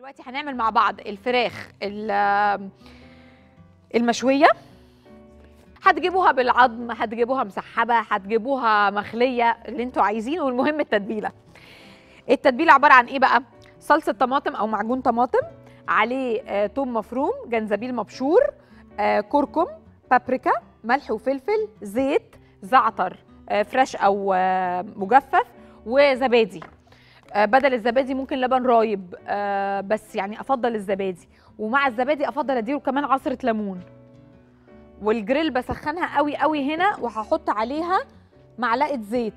دلوقتي هنعمل مع بعض الفراخ ال- المشويه هتجيبوها بالعظم هتجيبوها مسحبه هتجيبوها مخليه اللي انتوا عايزينه والمهم التتبيله التتبيله عباره عن ايه بقى صلصه طماطم او معجون طماطم عليه آه، توم مفروم جنزبيل مبشور آه، كركم بابريكا ملح وفلفل زيت زعتر آه، فريش او آه، مجفف وزبادي آه، بدل الزبادي ممكن لبن رايب آه، بس يعني افضل الزبادي ومع الزبادي افضل اديله كمان عصره ليمون والجريل بسخنها قوي قوي هنا وهحط عليها معلقه زيت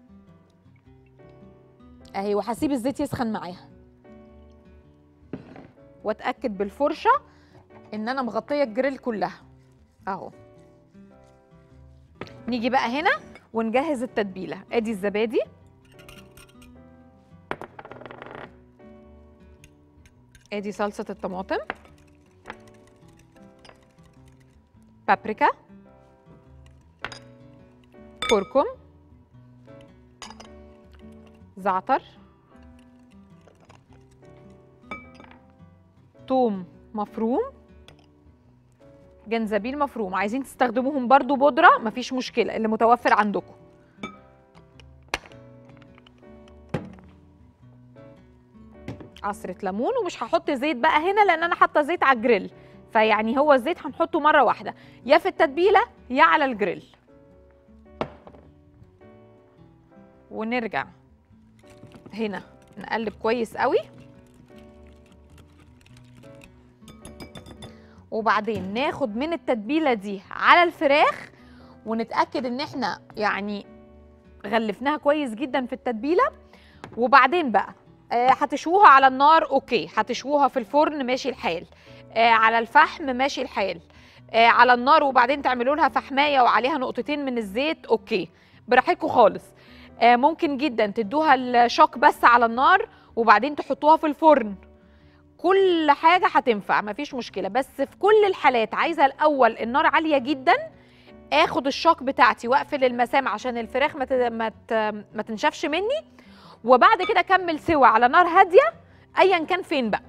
اهي وهسيب الزيت يسخن معاها واتاكد بالفرشه ان انا مغطيه الجريل كلها اهو نيجي بقى هنا ونجهز التتبيله ادي الزبادي ادي صلصه الطماطم بابريكا كركم زعتر توم مفروم جنزبيل مفروم عايزين تستخدموهم برضو بودرة مفيش مشكلة اللي متوفر عندكم عصرة ليمون ومش هحط زيت بقى هنا لان انا حاطه زيت على الجريل فيعني هو الزيت هنحطه مره واحده يا في التتبيله يا على الجريل ونرجع هنا نقلب كويس قوي وبعدين ناخد من التتبيله دي على الفراخ ونتاكد ان احنا يعني غلفناها كويس جدا في التتبيله وبعدين بقى آه، هتشووها على النار اوكي هتشووها في الفرن ماشي الحال آه، على الفحم ماشي الحال آه، على النار وبعدين تعملوا لها فحمايه وعليها نقطتين من الزيت اوكي براحتكم خالص آه، ممكن جدا تدوها الشوك بس على النار وبعدين تحطوها في الفرن كل حاجه هتنفع مفيش مشكله بس في كل الحالات عايزه الاول النار عاليه جدا اخد الشوك بتاعتي واقفل المسام عشان الفراخ ما ت- ما ت- ما تنشفش مني وبعد كده اكمل سوا على نار هاديه ايا كان فين بقى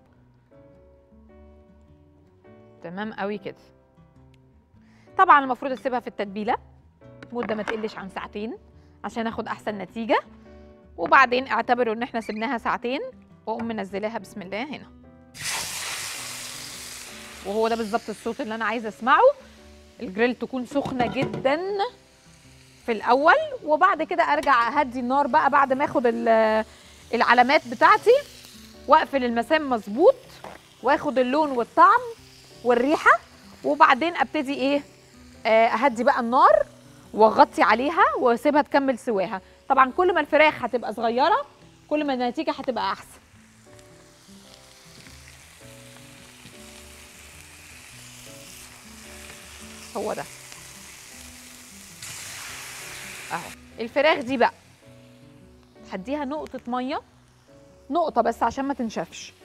تمام قوي كده طبعا المفروض اسيبها في التتبيله مده ما تقلش عن ساعتين عشان اخد احسن نتيجه وبعدين اعتبروا ان احنا سبناها ساعتين واقوم منزلاها بسم الله هنا وهو ده بالظبط الصوت اللي انا عايزه اسمعه الجريل تكون سخنه جدا في الاول وبعد كده ارجع اهدي النار بقى بعد ما اخد ال- العلامات بتاعتي واقفل المسام مظبوط واخد اللون والطعم والريحه وبعدين ابتدي ايه آه، اهدي بقى النار واغطي عليها واسيبها تكمل سواها طبعا كل ما الفراخ هتبقى صغيره كل ما النتيجه هتبقى احسن هو ده اهو الفراخ دي بقى هديها نقطه ميه نقطه بس عشان ما تنشفش